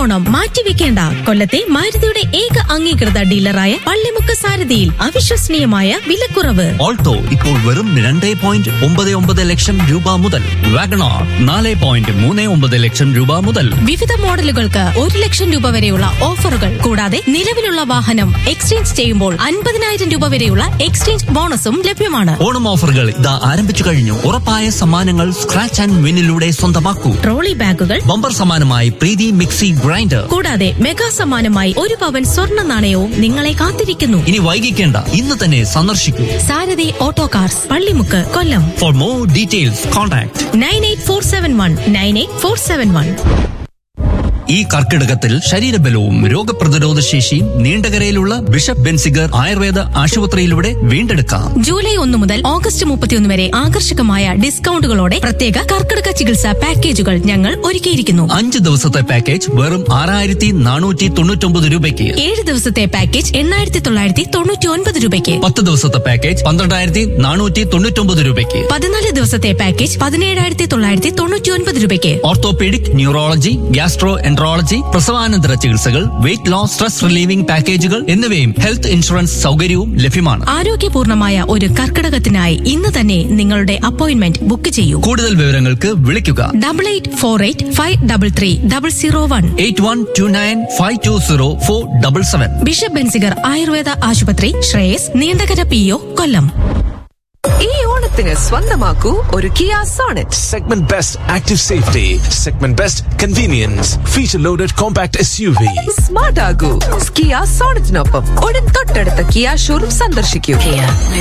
ഓണം മാറ്റിവെക്കേണ്ട കൊല്ലത്തെ മാരുതിയുടെ ഏക അംഗീകൃത ഡീലറായ പള്ളിമുക്ക് സാരഥിയിൽ അവിശ്വസനീയമായ വിലക്കുറവ് ഓൾട്ടോ ഇപ്പോൾ വെറും രണ്ട് പോയിന്റ് ഒമ്പത് ഒമ്പത് ലക്ഷം രൂപ മുതൽ വാഗണാർ നാല് പോയിന്റ് മൂന്ന് ഒമ്പത് ലക്ഷം രൂപ മുതൽ വിവിധ മോഡലുകൾക്ക് ഒരു ലക്ഷം രൂപ വരെയുള്ള ഓഫറുകൾ കൂടാതെ നിലവിലുള്ള വാഹനം എക്സ്ചേഞ്ച് ചെയ്യുമ്പോൾ അൻപതിനായിരം രൂപ വരെയുള്ള എക്സ്ചേഞ്ച് ബോണസും ലഭ്യമാണ് ഓണം ഓഫറുകൾ ഇതാ ആരംഭിച്ചു കഴിഞ്ഞു ഉറപ്പായ സമ്മാനങ്ങൾ സ്ക്രാച്ച് ആൻഡ് വിന്നിലൂടെ സ്വന്തമാക്കൂ ട്രോളി ബാഗുകൾ ബമ്പർ സമ്മാനമായി പ്രീതി മിക്സി ഗ്രൈൻഡർ കൂടാതെ മെഗാ സമ്മാനമായി ഒരു പവൻ സ്വർണ്ണ നാണയവും നിങ്ങളെ കാത്തിരിക്കുന്നു ഇനി വൈകിക്കേണ്ട ഇന്ന് തന്നെ സന്ദർശിക്കൂ Sarathi auto cars Pallimukku Kollam for more details contact nine eight four seven one nine eight four seven one ഈ കർക്കിടകത്തിൽ ശരീരബലവും രോഗപ്രതിരോധ ശേഷിയും നീണ്ടകരയിലുള്ള ബിഷപ്പ് ബെൻസിഗർ ആയുർവേദ ആശുപത്രിയിലൂടെ വീണ്ടെടുക്കാം ജൂലൈ ഒന്ന് മുതൽ ഓഗസ്റ്റ് മുപ്പത്തിയൊന്ന് വരെ ആകർഷകമായ ഡിസ്കൗണ്ടുകളോടെ പ്രത്യേക കർക്കിടക ചികിത്സാ പാക്കേജുകൾ ഞങ്ങൾ ഒരുക്കിയിരിക്കുന്നു അഞ്ച് ദിവസത്തെ പാക്കേജ് വെറും ആറായിരത്തി നാനൂറ്റി തൊണ്ണൂറ്റൊമ്പത് രൂപയ്ക്ക് ഏഴ് ദിവസത്തെ പാക്കേജ് എണ്ണായിരത്തി തൊള്ളായിരത്തി തൊണ്ണൂറ്റി ഒൻപത് രൂപയ്ക്ക് പത്ത് ദിവസത്തെ പാക്കേജ് പന്ത്രണ്ടായിരത്തി നാനൂറ്റി തൊണ്ണൂറ്റൊമ്പത് രൂപയ്ക്ക് പതിനാല് ദിവസത്തെ പാക്കേജ് പതിനേഴായിരത്തി തൊള്ളായിരത്തി തൊണ്ണൂറ്റി ഒൻപത് രൂപയ്ക്ക് ഓർത്തോപീഡിക് ന്യൂറോളജി ഗ്യാസ്ട്രോ എൻട്രോളജി പ്രസവാനന്തര ചികിത്സകൾ വെയിറ്റ് ലോസ് സ്ട്രെസ് റിലീവിംഗ് പാക്കേജുകൾ എന്നിവയും ഹെൽത്ത് ഇൻഷുറൻസ് സൗകര്യവും ലഭ്യമാണ് ആരോഗ്യപൂർണമായ ഒരു കർക്കിടകത്തിനായി ഇന്ന് തന്നെ നിങ്ങളുടെ അപ്പോയിന്റ്മെന്റ് ബുക്ക് ചെയ്യൂ കൂടുതൽ വിവരങ്ങൾക്ക് വിളിക്കുക double eight four eight five double three double zero one eight one two nine five two zero four double seven bishop Benziger Ayurveda ആശുപത്രി ശ്രേയസ് നീണ്ടകര പി ഒ കൊല്ലം ഈ ഓണത്തിന് സ്വന്തമാക്കൂ ഒരു Kia Sonet Segment Best Active Safety, Segment Best Convenience, Feature Loaded Compact SUV. Smart ആകൂ Kia സോണറ്റിനൊപ്പം ഉടൻ തൊട്ടടുത്ത Kia showroom സന്ദർശിക്കൂ